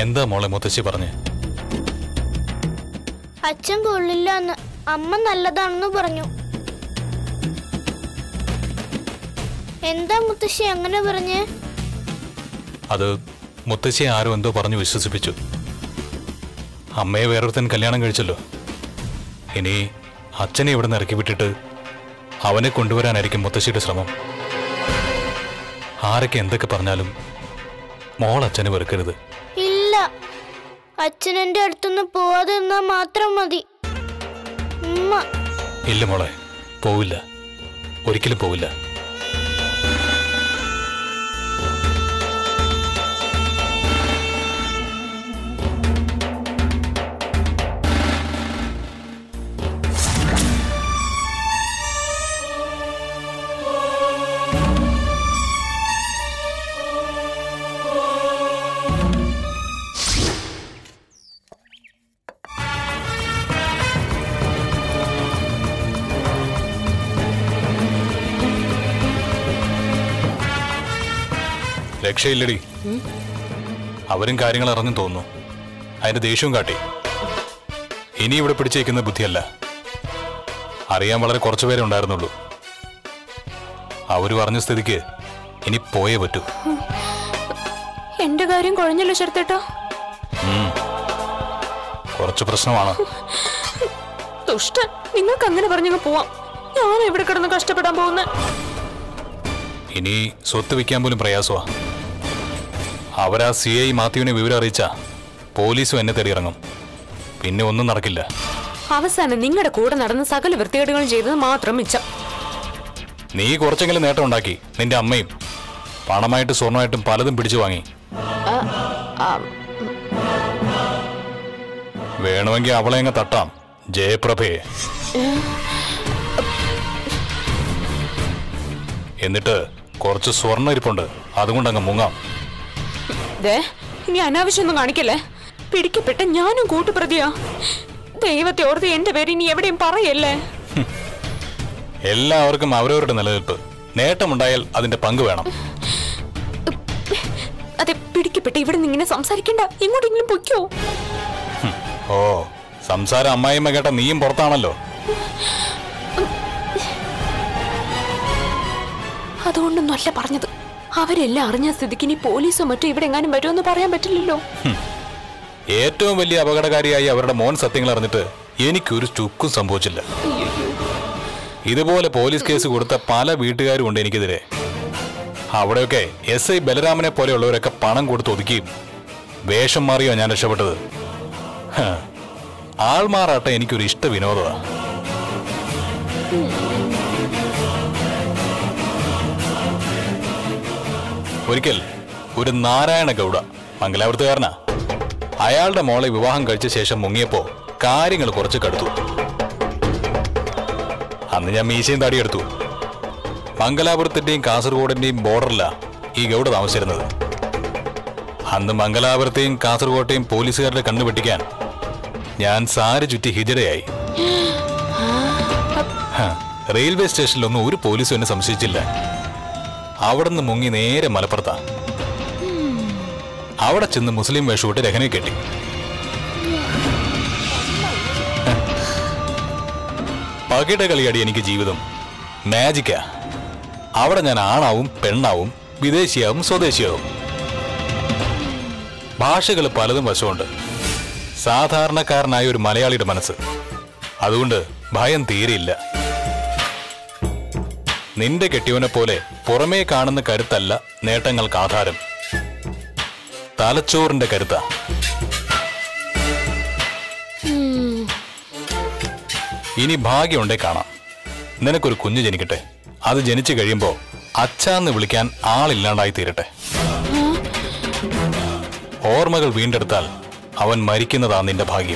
എന്താ മോളെ മുത്തശ്ശി പറഞ്ഞ് അച്ഛൻ കൊള്ളില്ല എന്ന് അമ്മ നല്ലതാണെന്ന് പറഞ്ഞു എന്താ മുത്തശ്ശി അങ്ങനെ പറഞ്ഞേ അത് മുത്തശ്ശിയെ ആരോ എന്തോ പറഞ്ഞു വിശ്വസിപ്പിച്ചു അമ്മയെ വേറൊരുത്തൻ കല്യാണം കഴിച്ചല്ലോ ഇനി അച്ഛനെ ഇവിടെ നിന്ന് ഇറക്കി വിട്ടിട്ട് അവനെ കൊണ്ടുവരാനായിരിക്കും മുത്തശ്ശിയുടെ ശ്രമം ആരൊക്കെ എന്തൊക്കെ പറഞ്ഞാലും മോൾ അച്ഛനെ വെറുക്കരുത് ഇല്ല അച്ഛൻ എന്റെ അടുത്തുനിന്ന് പോവാതെ നിന്നാ മാത്രം മതി ഉമ്മ ഇല്ല മോളെ പോവില്ല ഒരിക്കലും പോവില്ല രക്ഷയില്ലടി അവരും കാര്യങ്ങൾ അറിഞ്ഞു തോന്നുന്നു അതിന്റെ ദേഷ്യവും കാട്ടി ഇനി ഇവിടെ പിടിച്ചേക്കുന്ന ബുദ്ധിയല്ല അറിയാൻ വളരെ കുറച്ചു പേരെ ഉണ്ടായിരുന്നുള്ളൂ അവര് പറഞ്ഞ സ്ഥിതിക്ക് ഇനി പോയേ പറ്റൂ എന്റെ കാര്യം കുഴഞ്ഞല്ലോ ശരത്തേട്ടാ കുറച്ച് പ്രശ്നമാണ് ദുഷ്ടൻ നിങ്ങൾക്ക് അങ്ങനെ പറഞ്ഞങ്ങ് പോവാം ഞാൻ എവിടെ കിടന്ന് കഷ്ടപ്പെടാൻ പോകുന്ന ഇനി സ്വത്ത് വിൽക്കാൻ പോലും പ്രയാസമാ അവരാ സി ഐ മാത്യുവിനെ വിവരം അറിയിച്ച പോലീസും എന്നെ തേടിയിറങ്ങും പിന്നെ ഒന്നും നടക്കില്ല അവസാനം നിങ്ങളുടെ കൂടെ നടന്ന സകല വൃത്തികേടുകളും ചെയ്തത് മാത്രം മിച്ചം നീ കുറച്ചെങ്കിലും നേട്ടം ഉണ്ടാക്കി നിന്റെ അമ്മയും പണമായിട്ട് സ്വർണമായിട്ടും പലതും പിടിച്ചു വാങ്ങി ആ, ആ, വേണമെങ്കിൽ അവളെ അങ്ങ് തട്ടാം ജയപ്രഭയെ എന്നിട്ട് കുറച്ച് സ്വർണ്ണ ഇരിപ്പുണ്ട് അതുകൊണ്ട് അങ്ങ് മുങ്ങാം ദേ ഇനി അനാവശ്യമൊന്നും കാണിക്കല്ലേ പിടിക്കപ്പെട്ട ഞാനും കൂട്ടുപ്രതിയാ ദൈവത്തെ ഓർത്ത് എന്റെ പേര് ഇനി എവിടെയും പറയല്ലേ എല്ലാവർക്കും അവരവരുടെ നിലനിൽപ്പ് നേട്ടമുണ്ടായാൽ അതിന്റെ പങ്ക് വേണം അതെ പിടിക്കപ്പെട്ട ഇവിടെ നിന്ന് ഇങ്ങനെ സംസാരിക്കണ്ട എങ്ങോട്ടെങ്കിലും പൊയ്ക്കോ ഓ സംസാരം അമ്മായിമ്മ കേട്ട നീയും പുറത്താണല്ലോ അതുകൊണ്ടൊന്നും അല്ല പറഞ്ഞത് അവരെല്ലാം അറിഞ്ഞ സ്ഥിതിക്ക് ഇനി പോലീസോ മറ്റോ ഇവിടെ എങ്ങാനും വരുമെന്ന് പറയാൻ പറ്റില്ലല്ലോ ഏറ്റവും വലിയ അപകടകാരിയായി അവരുടെ മോൻ സത്യങ്ങൾ അറിഞ്ഞിട്ട് എനിക്കൊരു ചുക്കും സംഭവിച്ചില്ല ഇതുപോലെ പോലീസ് കേസ് കൊടുത്ത പല വീട്ടുകാരും ഉണ്ട് എനിക്കെതിരെ അവിടെയൊക്കെ എസ് ഐ ബലരാമനെ പോലെയുള്ളവരൊക്കെ പണം കൊടുത്ത് ഒതുക്കിയും വേഷം മാറിയോ ഞാൻ രക്ഷപ്പെട്ടത് ഹ, ആൾമാറാട്ട എനിക്കൊരു ഇഷ്ട വിനോദമാണ് ഒരിക്കൽ ഒരു നാരായണ ഗൗഡ മംഗലാപുരത്തുകാരനാ അയാളുടെ മോളെ വിവാഹം കഴിച്ച ശേഷം മുങ്ങിയപ്പോ കാര്യങ്ങൾ കുറച്ച് കടുത്തു അന്ന് ഞാൻ മീശയും താടിയെടുത്തു മംഗലാപുരത്തിന്റെയും കാസർഗോഡിന്റെയും ബോർഡറിലാ ഈ ഗൗഡ താമസിച്ചിരുന്നത് അന്ന് മംഗലാപുരത്തെയും കാസർഗോട്ടെയും പോലീസുകാരുടെ കണ്ണു വെട്ടിക്കാൻ ഞാൻ സാരി ചുറ്റി ഹിജടയായി ഹ, റെയിൽവേ സ്റ്റേഷനിലൊന്നും ഒരു പോലീസും എന്നെ സംശയിച്ചില്ല അവിടുന്ന് മുങ്ങി നേരെ മലപ്പുറത്താ അവിടെ ചെന്ന് മുസ്ലിം വേഷമിട്ട് രഹനെ കെട്ടി പകിട കളിയടി എനിക്ക് ജീവിതം മാജിക്കാ അവിടെ ഞാൻ ആണാവും പെണ്ണാവും വിദേശിയാവും സ്വദേശിയാവും ഭാഷകൾ പലതും വശമുണ്ട് സാധാരണക്കാരനായ ഒരു മലയാളിയുടെ മനസ്സ് അതുകൊണ്ട് ഭയം തീരെയില്ല നിന്റെ കെട്ടിയവനെ പോലെ പുറമേ കാണുന്ന കരുത്തല്ല നേട്ടങ്ങൾക്ക് ആധാരം തലച്ചോറിന്റെ കരുത്ത ഇനി ഭാഗ്യമുണ്ടേ കാണാം നിനക്കൊരു കുഞ്ഞ് ജനിക്കട്ടെ അത് ജനിച്ചു കഴിയുമ്പോ അച്ഛാന്ന് വിളിക്കാൻ ആളില്ലാണ്ടായി തീരട്ടെ ഓർമ്മകൾ വീണ്ടെടുത്താൽ അവൻ മരിക്കുന്നതാ നിന്റെ ഭാഗ്യം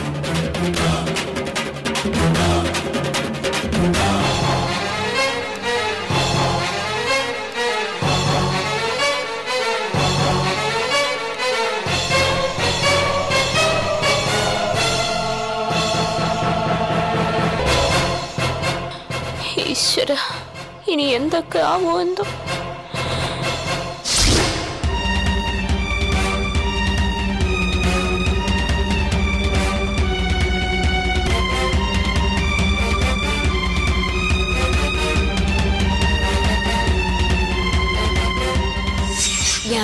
ഈശ്വര ഇനി എന്തൊക്കെ ആവോ എന്തോ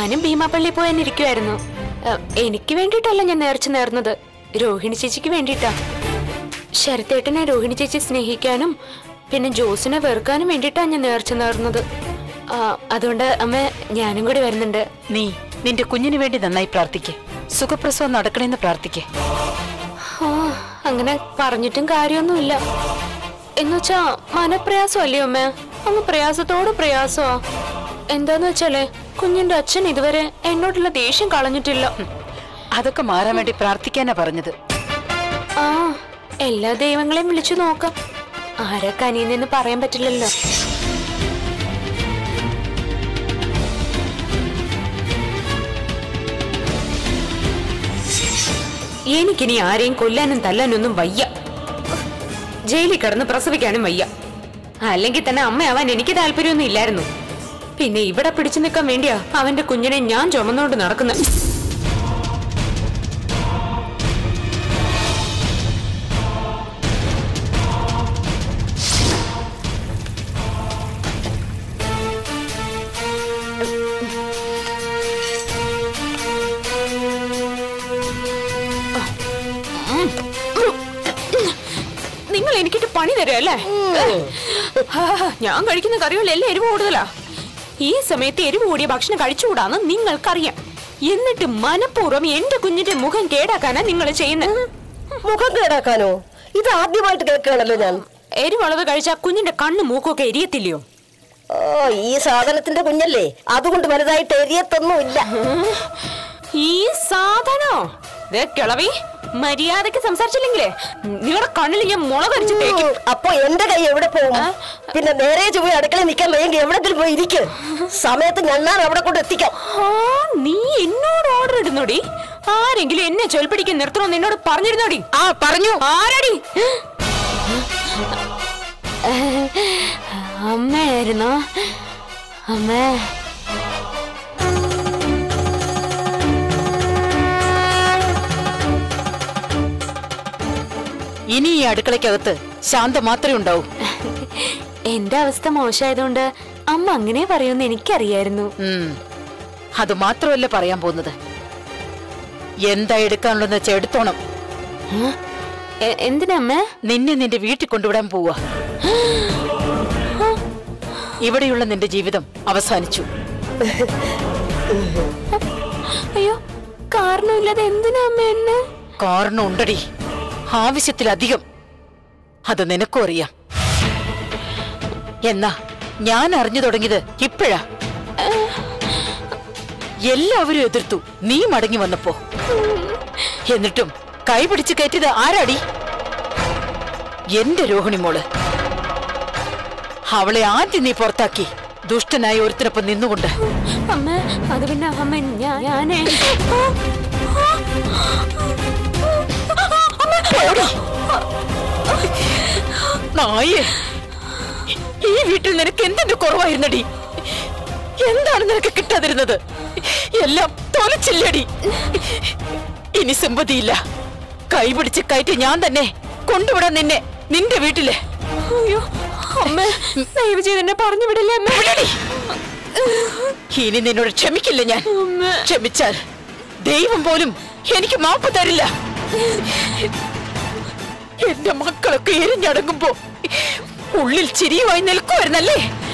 ഞാനും ഭീമാപ്പള്ളി പോയാൻ ഇരിക്കുമായിരുന്നു എനിക്ക് വേണ്ടിയിട്ടല്ല ഞാൻ നേർച്ച നേർന്നത് രോഹിണി ചേച്ചിക്ക് വേണ്ടിയിട്ടാ ശരത്തേട്ടനെ രോഹിണി ചേച്ചി സ്നേഹിക്കാനും പിന്നെ ജോസിനെ വെറുക്കാനും വേണ്ടിയിട്ടാ ഞാൻ നേർച്ച നേർന്നത് ആ, അതുകൊണ്ട് അമ്മ ഞാനും കൂടി വരുന്നുണ്ട് നീ നിന്റെ കുഞ്ഞിന് വേണ്ടി നന്നായി പ്രാർത്ഥിക്കേ സുഖപ്രസവം നടക്കണമെന്ന് പ്രാർത്ഥിക്കേ ആ, അങ്ങനെ പറഞ്ഞിട്ടും കാര്യമൊന്നുമില്ല എന്നുവെച്ചാ മനപ്രയാസം അല്ലയോ അമ്മ അങ്ങ് പ്രയാസത്തോട് പ്രയാസമാ എന്താന്ന് വെച്ചാലേ കുഞ്ഞിന്റെ അച്ഛൻ ഇതുവരെ എന്നോടുള്ള ദേഷ്യം കളഞ്ഞിട്ടില്ല അതൊക്കെ മാറാൻ വേണ്ടി പ്രാർത്ഥിക്കാനാ പറഞ്ഞത് ആ എല്ലാ ദൈവങ്ങളെയും വിളിച്ചു നോക്കാം ആരാ കനിയെന്ന് പറയാൻ പറ്റില്ലല്ലോ എനിക്കിനി ആരെയും കൊല്ലാനും തല്ലാനൊന്നും വയ്യ ജയിലിൽ കിടന്ന് പ്രസവിക്കാനും വയ്യ അല്ലെങ്കിൽ തന്നെ അമ്മയാവാൻ എനിക്ക് താല്പര്യമൊന്നും ഇല്ലായിരുന്നു പിന്നെ ഇവിടെ പിടിച്ചു നിൽക്കാൻ വേണ്ടിയാ അവന്റെ കുഞ്ഞിനെ ഞാൻ ചുമന്നുകൊണ്ട് നടക്കുന്നത് നിങ്ങൾ എനിക്കിട്ട് പണി തരുമല്ലേ ഞാൻ കഴിക്കുന്ന കറികളെല്ലാം എരിവ് കൂടുതലാ ഈ സമയത്ത് എരിവ് കൂടിയ ഭക്ഷണം കഴിച്ചുകൂടാന്ന് നിങ്ങൾക്കറിയാം എന്നിട്ട് മനഃപൂർവ്വം എന്റെ കുഞ്ഞിന്റെ മുഖം കേടാക്കാനാ നിങ്ങൾ ചെയ്യുന്നത് മുഖം കേടാക്കാനോ ഇത് ആദ്യമായിട്ട് കേൾക്കുകയാണല്ലോ ഞാൻ എരിവളവ് കഴിച്ചാൽ കുഞ്ഞിന്റെ കണ്ണും മൂക്കും എരിയത്തില്ലയോ ഓ ഈ സാധനത്തിന്റെ കുഞ്ഞല്ലേ അതുകൊണ്ട് വലുതായിട്ട് എരിയത്തൊന്നുമില്ല ഈ സാധനോ ദേ കിളവി മര്യാദക്ക് സംസാരിച്ചില്ലെങ്കിലേ നിങ്ങളുടെ കണ്ണിൽ ഞാൻ മുളകടിച്ച് തേക്കും ഉം, അപ്പൊ എന്റെ കൈ എവിടെ പോകും പിന്നെ നേരെ ചുവ അടുക്കള നിൽക്കാൻ വയ്യെങ്കിൽ എവിടെങ്കിലും പോയി ഇരിക്കും സമയത്ത് ഞാൻ അവിടെ കൊണ്ട് എത്തിക്കാം ആ, നീ എന്നോട് ഓർഡർ ഇടുന്നോടി ആരെങ്കിലും എന്നെ ചൊൽപ്പിടിക്കാൻ നിർത്തണമെന്ന് എന്നോട് പറഞ്ഞിരുന്നോടി ആ പറഞ്ഞു ആരടി അമ്മയായിരുന്നോ അമ്മേ ഇനി ഈ അടുക്കളയ്ക്കകത്ത് ശാന്ത മാത്രമേ ഉണ്ടാവൂ എന്റെ അവസ്ഥ മോശമായതുകൊണ്ട് അമ്മ അങ്ങനെ പറയുമെന്ന് എനിക്കറിയായിരുന്നു ഉം. അത് മാത്രമല്ല പറയാൻ പോകുന്നത് എന്താ എടുക്കാനുള്ളതെന്ന് വെച്ചാൽ എടുത്തോണം എ- എന്തിനാ അമ്മ നിന്നെ നിന്റെ വീട്ടിൽ കൊണ്ടുവിടാൻ പോവാ ഇവിടെയുള്ള നിന്റെ ജീവിതം അവസാനിച്ചു അയ്യോ കാരണമില്ലാതെ എന്തിനാ അമ്മ എന്നെ കാരണം ഉണ്ടടി ആവശ്യത്തിലധികം അത് നിനക്കും അറിയാം എന്നാ ഞാൻ അറിഞ്ഞു തുടങ്ങിയത് ഇപ്പോഴാ എല്ലാവരും എതിർത്തു നീ മടങ്ങി വന്നപ്പോ എന്നിട്ടും കൈപിടിച്ച് കയറ്റിയത് ആരാടി എന്റെ രോഹിണി മോള് അവളെ ആദ്യം നീ പുറത്താക്കി ദുഷ്ടനായ ഒരുത്തിനൊപ്പം നിന്നുകൊണ്ട് അമ്മ അത് പിന്നെ അമ്മ ഞാൻ ഞാനേ ഓടി. നായേ ഈ വീട്ടിൽ നിനക്ക് എന്തിന്റെ കുറവായിരുന്നടി എന്താണ് നിനക്ക് കിട്ടാതിരുന്നത് എല്ലാം തൊലച്ചില്ലടി ഇനി സിമ്പതിയില്ല കൈപിടിച്ച് കയറ്റി ഞാൻ തന്നെ കൊണ്ടുവിടാൻ നിന്നെ നിന്റെ വീട്ടില് അയ്യോ അമ്മ ദയവ് ചെയ്ത് എന്നെ പറഞ്ഞു വിടല്ലേ അമ്മ വിടടി. ഇനി നിന്നോട് ക്ഷമിക്കില്ല ഞാൻ ക്ഷമിച്ചാൽ ദൈവം പോലും എനിക്ക് മാപ്പ് തരില്ല എന്റെ മക്കളൊക്കെ എരിഞ്ഞടങ്ങുമ്പോ ഉള്ളിൽ ചിരിയുമായി നിൽക്കുമായിരുന്നല്ലേ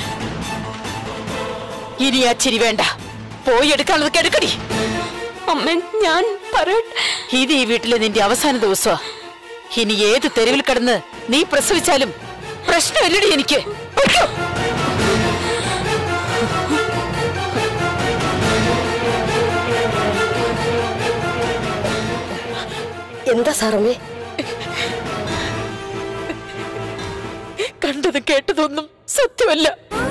ഇനി ആ ചിരി വേണ്ട പോയി എടുക്കാനുള്ളത് കെടുക്കടി അമ്മ ഞാൻ പറയട്ടെ ഇത് ഈ വീട്ടിലെ നിന്റെ അവസാന ദിവസമാ ഇനി ഏത് തെരുവിൽ കിടന്ന് നീ പ്രസവിച്ചാലും പ്രശ്നമില്ലടി എനിക്ക് പൊയ്ക്കോ. എന്താ സാറമ്മേ കണ്ടതും കേട്ടതൊന്നും സത്യമല്ല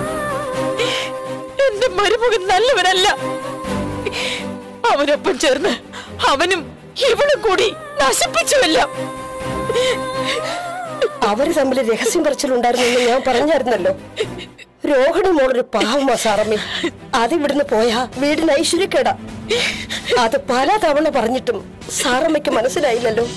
എന്റെ മരുമകൻ നല്ലവനല്ല അവനൊപ്പം ചേർന്ന് അവനും ഇവളും കൂടി നശിപ്പിച്ചുവല്ല അവര് തമ്മിൽ രഹസ്യം പറച്ചിലുണ്ടായിരുന്നെന്ന് ഞാൻ പറഞ്ഞായിരുന്നല്ലോ രോഹിണി മോളൊരു പാവമാ സാറമ്മേ അതിവിടുന്ന് പോയാ വീടിന് ഐശ്വര്യക്കേടാ അത് പല തവണ പറഞ്ഞിട്ടും സാറമ്മയ്ക്ക് മനസ്സിലായില്ലല്ലോ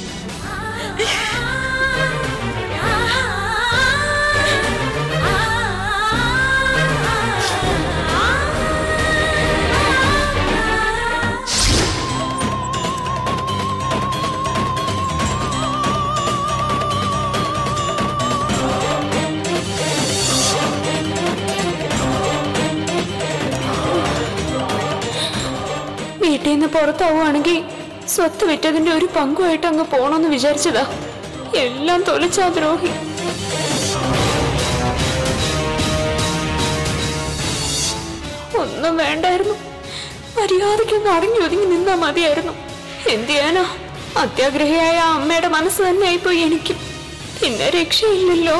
നിന്ന് പുറത്താവുകയാണെങ്കിൽ സ്വത്ത് വിറ്റതിന്റെ ഒരു പങ്കുമായിട്ട് അങ്ങ് പോണോന്ന് വിചാരിച്ചതാ എല്ലാം തൊലച്ചാ ദ്രോഹി ഒന്നും വേണ്ടായിരുന്നു മര്യാദയ്ക്കൊന്ന് അടങ്ങി ഒതുങ്ങി നിന്നാ മതിയായിരുന്നു എന്ത് ചെയ്യാനാ അത്യാഗ്രഹിയായ ആ അമ്മയുടെ മനസ്സ് തന്നെ ആയിപ്പോയി എനിക്ക് പിന്നെ രക്ഷയില്ലല്ലോ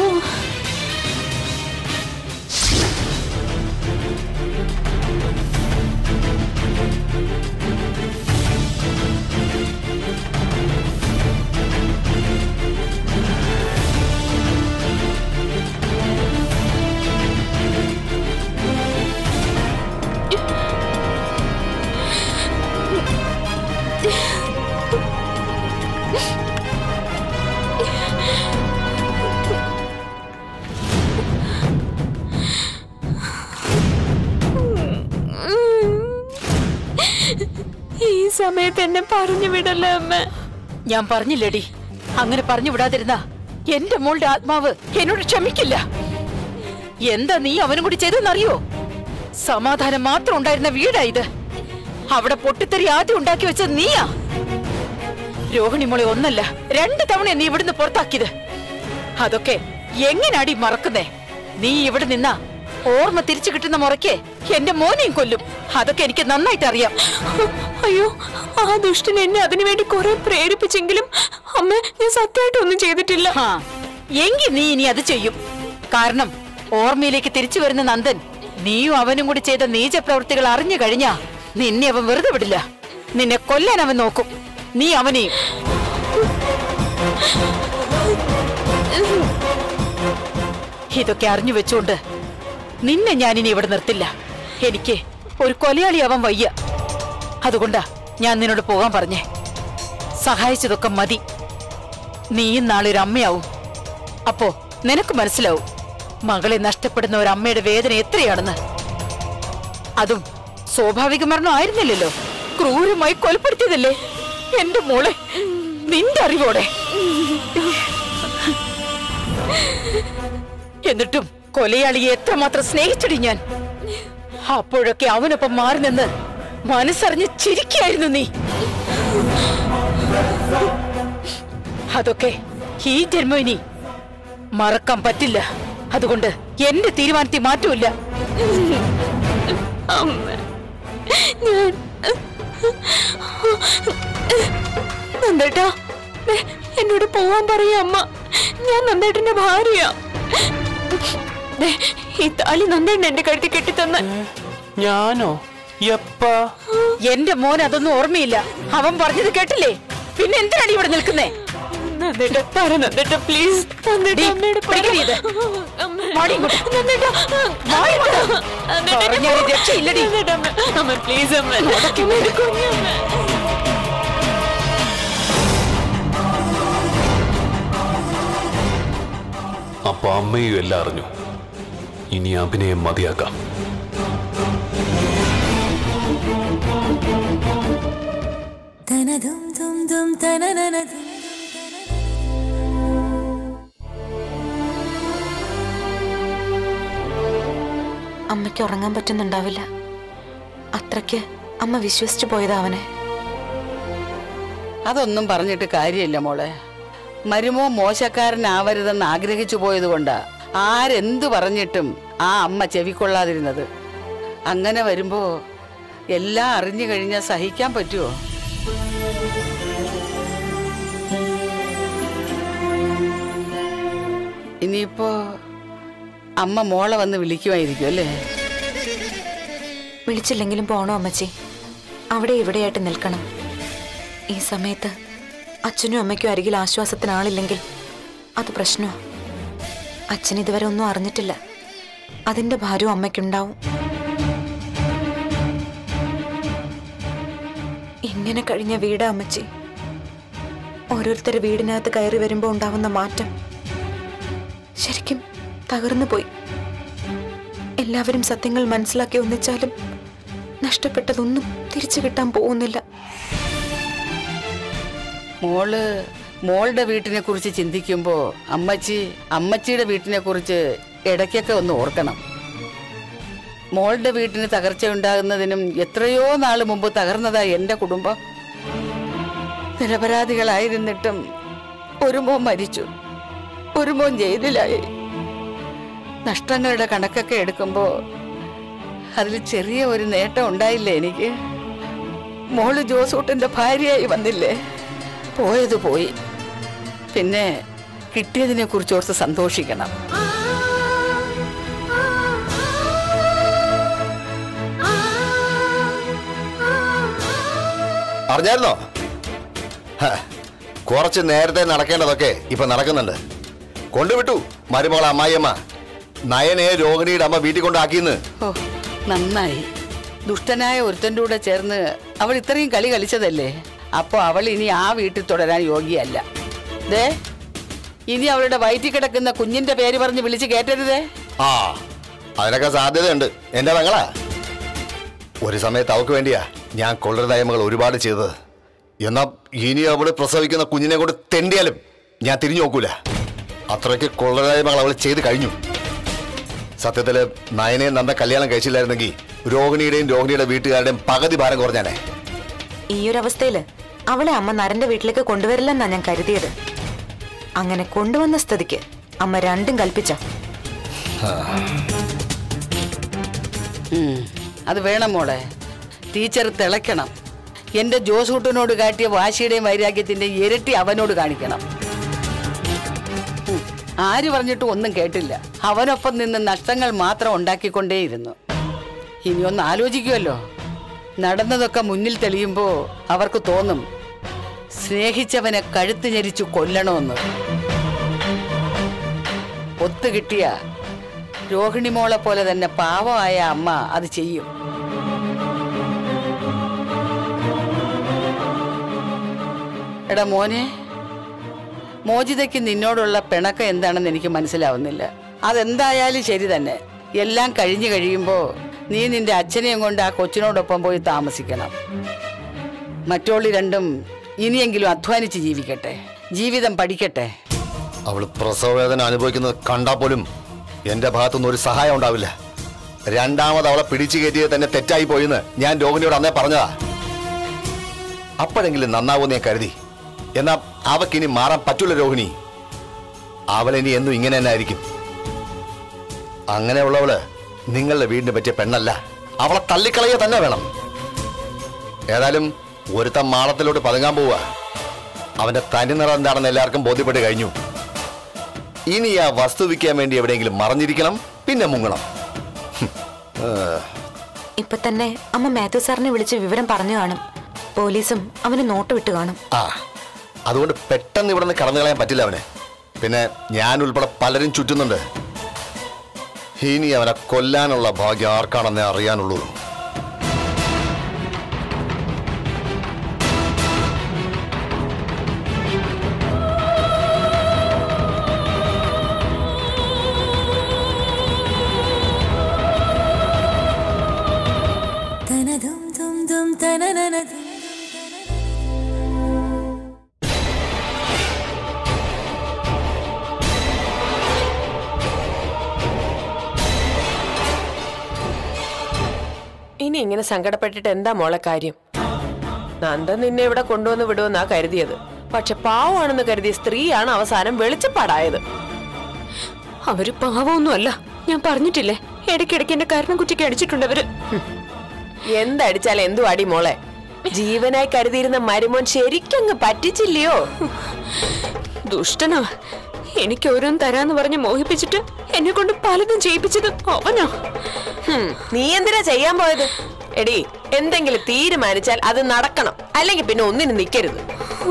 ഈ സമയത്ത് എന്നെ പറഞ്ഞു വിടല്ലേ അമ്മ ഞാൻ പറഞ്ഞില്ലേടി അങ്ങനെ പറഞ്ഞു വിടാതിരുന്ന എന്റെ മോളുടെ ആത്മാവ് എന്നോട് ക്ഷമിക്കില്ല എന്താ നീ അവനും കൂടി ചെയ്തെന്നറിയോ സമാധാനം മാത്രം ഉണ്ടായിരുന്ന വീടാ ഇത് അവിടെ പൊട്ടിത്തെറി ആദ്യം ഉണ്ടാക്കി വെച്ചത് നീയാ രോഹിണി മോളെ ഒന്നല്ല രണ്ട് തവണ നീ ഇവിടുന്ന് പുറത്താക്കിയത് അതൊക്കെ എങ്ങനാടി മറക്കുന്നേ നീ ഇവിടെ നിന്നാ ഓർമ്മ തിരിച്ചു കിട്ടുന്ന മുറയ്ക്ക് എന്റെ മോനെയും കൊല്ലും അതൊക്കെ എനിക്ക് നന്നായിട്ട് അറിയാം അയ്യോ ആ ദുഷ്ടൻ എന്നെ അതിനുവേണ്ടി കുറെ പ്രേരിപ്പിച്ചെങ്കിലും അമ്മ ഞാൻ സത്യമായിട്ട് ഒന്നും ചെയ്തിട്ടില്ല ഹാ, എങ്കി നീ ഇനി അത് ചെയ്യും കാരണം ഓർമ്മയിലേക്ക് തിരിച്ചു വരുന്ന നന്ദൻ നീയും അവനും കൂടി ചെയ്ത നീച പ്രവൃത്തികൾ അറിഞ്ഞു കഴിഞ്ഞാ നിന്നെ അവൻ വെറുതെ വിടില്ല നിന്നെ കൊല്ലാൻ അവൻ നോക്കും നീ അവനെയും ഇതൊക്കെ അറിഞ്ഞു വെച്ചുകൊണ്ട് നിന്നെ ഞാനിനി ഇവിടെ നിർത്തില്ല എനിക്ക് ഒരു കൊലയാളി അവൻ വയ്യ അതുകൊണ്ടാ ഞാൻ നിന്നോട് പോകാൻ പറഞ്ഞേ സഹായിച്ചതൊക്കെ മതി നീയും നാളെ ഒരു അമ്മയാവും അപ്പോ നിനക്ക് മനസ്സിലാവും മകളെ നഷ്ടപ്പെടുന്ന ഒരു അമ്മയുടെ വേദന എത്രയാണെന്ന് അതും സ്വാഭാവിക മരണം ആയിരുന്നില്ലല്ലോ ക്രൂരമായി കൊലപ്പെടുത്തിയതല്ലേ എന്റെ മോളെ നിന്റെ അറിവോടെ എന്നിട്ടും കൊലയാളിയെ എത്രമാത്രം സ്നേഹിച്ചടി ഞാൻ അപ്പോഴൊക്കെ അവനൊപ്പം മാറി നിന്ന് മനസ്സറിഞ്ഞ് ചിരിക്കായിരുന്നു നീ അതൊക്കെ ഈ ജന്മം ഇനി മറക്കാൻ പറ്റില്ല അതുകൊണ്ട് എന്റെ തീരുമാനത്തിൽ മാറ്റമില്ല അമ്മ ഞാൻ നന്ദേട്ടാ ദേ, എന്നോട് പോവാൻ പറയാ അമ്മ ഞാൻ നന്ദേട്ടന്റെ ഭാര്യയാ ദേ, ഈ താലി നന്ദേട്ടൻ എന്റെ കഴുത്തി കെട്ടിത്തന്ന ഞാനോ എപ്പാ എന്റെ മോൻ അതൊന്നും ഓർമ്മയില്ല അവൻ പറഞ്ഞത് കേട്ടില്ലേ പിന്നെ എന്തിനാണ് ഇവിടെ നിൽക്കുന്നേ നന്ദേട്ട പറ നന്ദേട്ട പ്ലീസ് നന്ദേട്ട ഡീ, അമ്മയുടെ പിടിക്കടി ഇത്. മാടി ഇങ്ങോട്ട്. മാടി ഇങ്ങോട്ട്. പറഞ്ഞാലും രക്ഷയില്ലടി. അമ്മ പ്ലീസ് അമ്മ അമ്മയുടെ കുഞ്ഞമ്മ അപ്പൊ അമ്മയും എല്ലാം അറിഞ്ഞു ഇനി അഭിനയം മതിയാക്കാം തനതും തും തും തനനനതും അമ്മയ്ക്ക് ഉറങ്ങാൻ പറ്റുന്നുണ്ടാവില്ല അത്രയ്ക്ക് അമ്മ വിശ്വസിച്ചു പോയതാ അവനെ അതൊന്നും പറഞ്ഞിട്ട് കാര്യമില്ല മോളെ മരുമോ മോശക്കാരനാവരുതെന്ന് ആഗ്രഹിച്ചു പോയതുകൊണ്ടാ ആരെന്തു പറഞ്ഞിട്ടും ആ അമ്മ ചെവിക്കൊള്ളാതിരുന്നത് അങ്ങനെ വരുമ്പോ എല്ലാം അറിഞ്ഞു കഴിഞ്ഞാൽ സഹിക്കാൻ പറ്റുമോ ഇനിയിപ്പോ അമ്മ മോളെ വന്ന് വിളിക്കുമായിരിക്കും അല്ലേ വിളിച്ചില്ലെങ്കിലും പോണോ അമ്മച്ചി അവിടെ ഇവിടെയായിട്ട് നിൽക്കണം ഈ സമയത്ത് അച്ഛനും അമ്മയ്ക്കും അരികിൽ ആശ്വാസത്തിന് ആളില്ലെങ്കിൽ അത് പ്രശ്നമോ അച്ഛൻ ഇതുവരെ ഒന്നും അറിഞ്ഞിട്ടില്ല അതിന്റെ ഭാരവും അമ്മയ്ക്കുണ്ടാവും ഇങ്ങനെ കഴിഞ്ഞ വീടാ അമ്മച്ചി ഓരോരുത്തർ വീടിനകത്ത് കയറി വരുമ്പോൾ ഉണ്ടാവുന്ന മാറ്റം ശരിക്കും തകർന്നു പോയി എല്ലാവരും സത്യങ്ങൾ മനസ്സിലാക്കി ഒന്നിച്ചാലും നഷ്ടപ്പെട്ടതൊന്നും തിരിച്ചു കിട്ടാൻ പോകുന്നില്ല മോള് മോളുടെ വീട്ടിനെ കുറിച്ച് ചിന്തിക്കുമ്പോ അമ്മച്ചി അമ്മച്ചിയുടെ വീട്ടിനെ കുറിച്ച് ഇടയ്ക്കൊക്കെ ഒന്ന് ഓർക്കണം മോളുടെ വീട്ടിന് തകർച്ച ഉണ്ടാകുന്നതിനും എത്രയോ നാൾ മുമ്പ് തകർന്നതാ എന്റെ കുടുംബം നിരപരാധികളായിരുന്നിട്ടും ഒരു മോൻ മരിച്ചു ഒരു മോൻ ജയിലിലായി നഷ്ടങ്ങളുടെ കണക്കൊക്കെ എടുക്കുമ്പോ അതിൽ ചെറിയ ഒരു നേട്ടം ഉണ്ടായില്ലേ എനിക്ക് മോള് ജോസൂട്ടന്റെ ഭാര്യയായി വന്നില്ലേ പോയത് പോയി പിന്നെ കിട്ടിയതിനെ കുറിച്ച് ഓർത്ത് സന്തോഷിക്കണം അറിഞ്ഞായിരുന്നോ ഹ, കുറച്ച് നേരത്തെ നടക്കേണ്ടതൊക്കെ ഇപ്പൊ നടക്കുന്നുണ്ട് കൊണ്ടുവിട്ടു മരുമകൾ അമ്മായിയമ്മ നയനെ രോഹിണിയുടെ അമ്മ വീട്ടിൽ കൊണ്ടാക്കിന്ന് ഓ നന്നായി ദുഷ്ടനായ ഒരുത്തൻ്റെ കൂടെ ചേർന്ന് അവൾ ഇത്രയും കളി കളിച്ചതല്ലേ അപ്പൊ അവൾ ഇനി ആ വീട്ടിൽ തുടരാൻ യോഗ്യയല്ല ദേ ഇനി അവളുടെ വയറ്റിൽ കിടക്കുന്ന കുഞ്ഞിന്റെ പേര് പറഞ്ഞ് വിളിച്ച് കേട്ടരുതേ ആ അതിനൊക്കെ സാധ്യതയുണ്ട് എന്റെ പെങ്ങളാ ഒരു സമയത്ത് അവക്ക് വേണ്ടിയാ ഞാൻ കൊള്ളരുതായ്മകൾ ഒരുപാട് ചെയ്തത് എന്നാ ഇനി അവള് പ്രസവിക്കുന്ന കുഞ്ഞിനെ കൊണ്ട് തെണ്ടിയാലും ഞാൻ തിരിഞ്ഞു നോക്കൂല അത്രയ്ക്ക് കൊള്ളരുതായ്മകൾ അവൾ ചെയ്ത് കഴിഞ്ഞു സത്യത്തില് നയനെ നന്ന കല്യാണം കഴിച്ചില്ലായിരുന്നെങ്കിൽ രോഹിണിയുടെയും രോഹിണിയുടെ വീട്ടുകാരുടെയും പകുതി ഭാരം കുറഞ്ഞാനേ ഈ ഒരു അവസ്ഥയില് അവളെ അമ്മ നരന്റെ വീട്ടിലേക്ക് കൊണ്ടുവരില്ലെന്നാ ഞാൻ കരുതിയത് അങ്ങനെ കൊണ്ടുവന്ന സ്ഥിതിക്ക് അമ്മ രണ്ടും കൽപ്പിച്ച ഉം, അത് വേണം മോളെ ടീച്ചർ തിളയ്ക്കണം എന്റെ ജോസൂട്ടനോട് കാട്ടിയ വാശിയുടെയും വൈരാഗ്യത്തിന്റെയും ഇരട്ടി അവനോട് കാണിക്കണം ഉം, ആര് പറഞ്ഞിട്ടും ഒന്നും കേട്ടില്ല അവനൊപ്പം നിന്ന് നഷ്ടങ്ങൾ മാത്രം ഉണ്ടാക്കിക്കൊണ്ടേയിരുന്നു ഇനി ഒന്ന് ആലോചിക്കുമല്ലോ നടന്നതൊക്കെ മുന്നിൽ തെളിയുമ്പോ അവർക്ക് തോന്നും സ്നേഹിച്ചവനെ കഴുത്ത് ഞെരിച്ചു കൊല്ലണമെന്ന് ഒത്തുകിട്ടിയ രോഹിണി മോളെ പോലെ തന്നെ പാവമായ അമ്മ അത് ചെയ്യും എടാ മോനെ മോചിതയ്ക്ക് നിന്നോടുള്ള പിണക്കം എന്താണെന്ന് എനിക്ക് മനസ്സിലാവുന്നില്ല അതെന്തായാലും ശരി തന്നെ എല്ലാം കഴിഞ്ഞു കഴിയുമ്പോൾ നീ നിന്റെ അച്ഛനെയും കൊണ്ട് ആ കൊച്ചിനോടൊപ്പം പോയി താമസിക്കണം മറ്റോളി രണ്ടും ഇനിയെങ്കിലും അധ്വാനിച്ച് ജീവിക്കട്ടെ ജീവിതം പഠിക്കട്ടെ അവള് പ്രസവവേദന അനുഭവിക്കുന്നത് കണ്ടാ പോലും എന്റെ ഭാഗത്തുനിന്ന് ഒരു സഹായം ഉണ്ടാവില്ല രണ്ടാമത് അവളെ പിടിച്ചു കയറ്റിയത് തന്നെ തെറ്റായി പോയെന്ന് ഞാൻ രോഹിണിയോട് അന്നേ പറഞ്ഞതാ അപ്പോഴെങ്കിലും നന്നാവുമെന്ന് ഞാൻ കരുതി എന്നാ അവക്കിനി മാറാൻ പറ്റൂല രോഹിണി അവളിനി എന്നും ഇങ്ങനെ തന്നെ ആയിരിക്കും അങ്ങനെയുള്ളവള് നിങ്ങളുടെ വീടിനെ പറ്റിയ പെണ്ണല്ല അവളെ തള്ളിക്കളയ തന്നെ വേണം ഏതായാലും ഒരുത്തൻ മാളത്തിലോട്ട് പതുങ്ങാൻ പോവുക അവന്റെ തനി നിറം എന്താണെന്ന് എല്ലാവർക്കും ബോധ്യപ്പെട്ട് കഴിഞ്ഞു ഇനി ആ വസ്തു വിൽക്കാൻ വേണ്ടി എവിടെയെങ്കിലും മറഞ്ഞിരിക്കണം പിന്നെ മുങ്ങണം ഹും. ഏ, ഇപ്പൊ തന്നെ അമ്മ മാത്യു സാറിനെ വിളിച്ച് വിവരം പറഞ്ഞു കാണും പോലീസും അവന് നോട്ട് വിട്ട് കാണും ആ അതുകൊണ്ട് പെട്ടെന്ന് ഇവിടെ നിന്ന് കടന്നു കളയാൻ പറ്റില്ല അവന് പിന്നെ ഞാൻ ഉൾപ്പെടെ പലരും ചുറ്റുന്നുണ്ട് ഇനി അവനെ കൊല്ലാനുള്ള ഭാഗ്യം ആർക്കാണെന്നേ അറിയാനുള്ളൂ തനതും തും തും തനനനതും ഇനി ഇങ്ങനെ സങ്കടപ്പെട്ടിട്ട് എന്താ മോളെ കാര്യം നന്ദൻ നിന്നെ ഇവിടെ കൊണ്ടുവന്ന് വിടുമെന്നാ കരുതിയത് പക്ഷെ പാവമാണെന്ന് കരുതിയ സ്ത്രീയാണ് അവസാനം വെളിച്ചപ്പാടായത് അവര് പാവമൊന്നുമല്ല ഞാൻ പറഞ്ഞിട്ടില്ലേ ഇടയ്ക്കിടയ്ക്ക് എന്റെ കാരണം കുറ്റിക്ക് അടിച്ചിട്ടുണ്ട് അവര് എന്തടിച്ചാൽ എന്തു അടി മോളെ ജീവനായി കരുതിയിരുന്ന മരുമോൻ ശരിക്കങ്ങ് പറ്റിച്ചില്ലയോ ദുഷ്ടനാ എനിക്ക് ഓരോന്ന് തരാന്ന് പറഞ്ഞ് മോഹിപ്പിച്ചിട്ട് എന്നെ കൊണ്ട് പലതും ചെയ്യിപ്പിച്ചത് അവനാ ഹും, നീ എന്തിനാ ചെയ്യാൻ പോയത് എടി എന്തെങ്കിലും തീരുമാനിച്ചാൽ അത് നടക്കണം അല്ലെങ്കിൽ പിന്നെ ഒന്നിനും നിൽക്കരുത്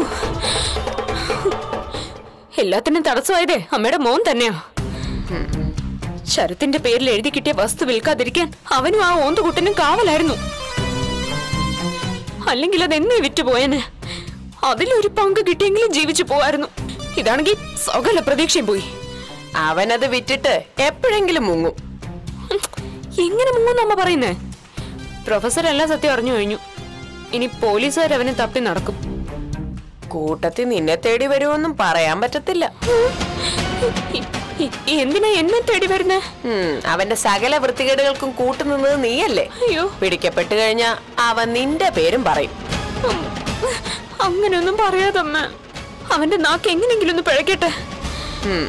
എല്ലാത്തിനും തടസ്സമായതേ അമ്മയുടെ മോൻ തന്നെയാ ഉം. ശരത്തിന്റെ പേരിൽ എഴുതി കിട്ടിയ വസ്തു വിൽക്കാതിരിക്കാൻ അവനും ആ ഓന്തുകുട്ടനും കാവലായിരുന്നു അല്ലെങ്കിൽ അത് എന്നേ വിറ്റുപോയനെ അതിലൊരു പങ്ക് കിട്ടിയെങ്കിലും ജീവിച്ചു പോവായിരുന്നു ഇതാണെങ്കിൽ സകല പ്രതീക്ഷയും പോയി അവനത് വിറ്റിട്ട് എപ്പോഴെങ്കിലും മുങ്ങും ഉം. എങ്ങനെ മുങ്ങുന്ന അമ്മ പറയുന്നേ പ്രൊഫസർ എല്ലാം സത്യം അറിഞ്ഞു കഴിഞ്ഞു ഇനി പോലീസുകാർ അവനെ തപ്പി നടക്കും കൂട്ടത്തിൽ നിന്നെ തേടി വരുമെന്നും പറയാൻ പറ്റത്തില്ല എ- എന്തിനാ എന്നെ തേടി വരുന്നേ ഉം, അവന്റെ സകല വൃത്തികേടുകൾക്കും കൂട്ടുനിന്നത് നീയല്ലേ അയ്യോ പിടിക്കപ്പെട്ടു കഴിഞ്ഞാ അവൻ നിന്റെ പേരും പറയും ഉം. അങ്ങനെയൊന്നും പറയാതമ്മ അവന്റെ നാക്ക് എങ്ങനെയെങ്കിലും ഒന്ന് പിഴക്കട്ടെ ഉം.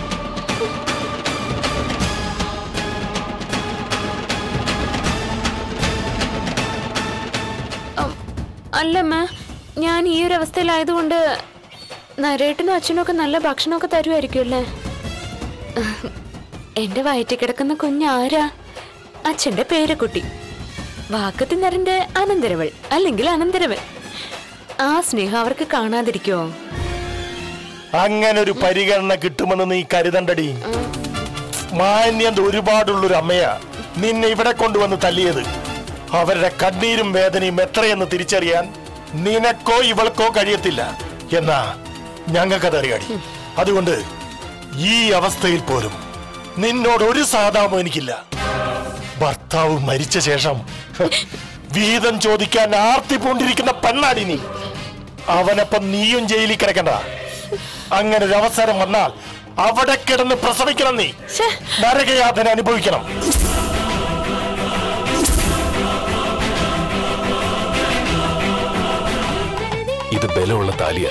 ഉം, അല്ലമ്മ ഞാൻ ഈ ഒരു അവസ്ഥയിലായതുകൊണ്ട് നരേട്ടനും അച്ഛനും ഒക്കെ നല്ല ഭക്ഷണമൊക്കെ തരുമായിരിക്കുമല്ലേ എന്റെ വയറ്റിൽ കിടക്കുന്ന കുഞ്ഞ് ആരാ അച്ഛന്റെ പേരക്കുട്ടി വാക്കത്തി നരന്റെ അനന്തരവൾ അല്ലെങ്കിൽ അനന്തരവൻ ആ സ്നേഹം അവർക്ക് കാണാതിരിക്കുമോ അങ്ങനെ ഒരു പരിഗണന കിട്ടുമെന്ന് നീ കരുതണ്ടടി മാന്യത ഒരുപാടുള്ളൊരു അമ്മയാ നിന്നെ ഇവിടെ കൊണ്ടുവന്ന് തല്ലിയത് അവരുടെ കണ്ണീരും വേദനയും എത്രയെന്ന് തിരിച്ചറിയാൻ നിനക്കോ ഇവൾക്കോ കഴിയത്തില്ല എന്നാ ഞങ്ങൾക്കതറിയാടി അതുകൊണ്ട് ഈ അവസ്ഥയിൽ പോലും നിന്നോട് ഒരു സാധാമോ എനിക്കില്ല ഭർത്താവ് മരിച്ച ശേഷം വീതം ചോദിക്കാൻ ആർത്തി പൂണ്ടിരിക്കുന്ന പെണ്ണാടി നീ അവനൊപ്പം നീയും ജയിലിൽ കിടക്കണ്ട അങ്ങനെ ഒരു അവസരം വന്നാൽ അവിടെ കിടന്ന് പ്രസവിക്കണം നീ നരകയാതന അനുഭവിക്കണം ഇത് ബലമുള്ള താലിയ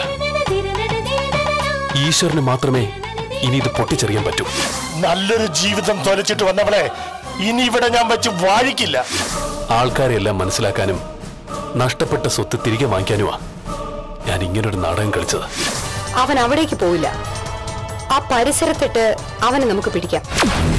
ഈശ്വരന് മാത്രമേ ഇനി ഇത് പൊട്ടിച്ചെറിയാൻ പറ്റൂ നല്ലൊരു ജീവിതം തൊലച്ചിട്ട് വന്നവളെ ഇനി ഇവിടെ ഞാൻ വെച്ച് വാഴിക്കില്ല ആൾക്കാരെല്ലാം മനസ്സിലാക്കാനും നഷ്ടപ്പെട്ട സ്വത്ത് തിരികെ വാങ്ങിക്കാനുമാ ഞാൻ ഇങ്ങനൊരു നാടകം കളിച്ചത് അവൻ അവിടേക്ക് പോവില്ല ആ പരിസരത്തിട്ട് അവനെ നമുക്ക് പിടിക്കാം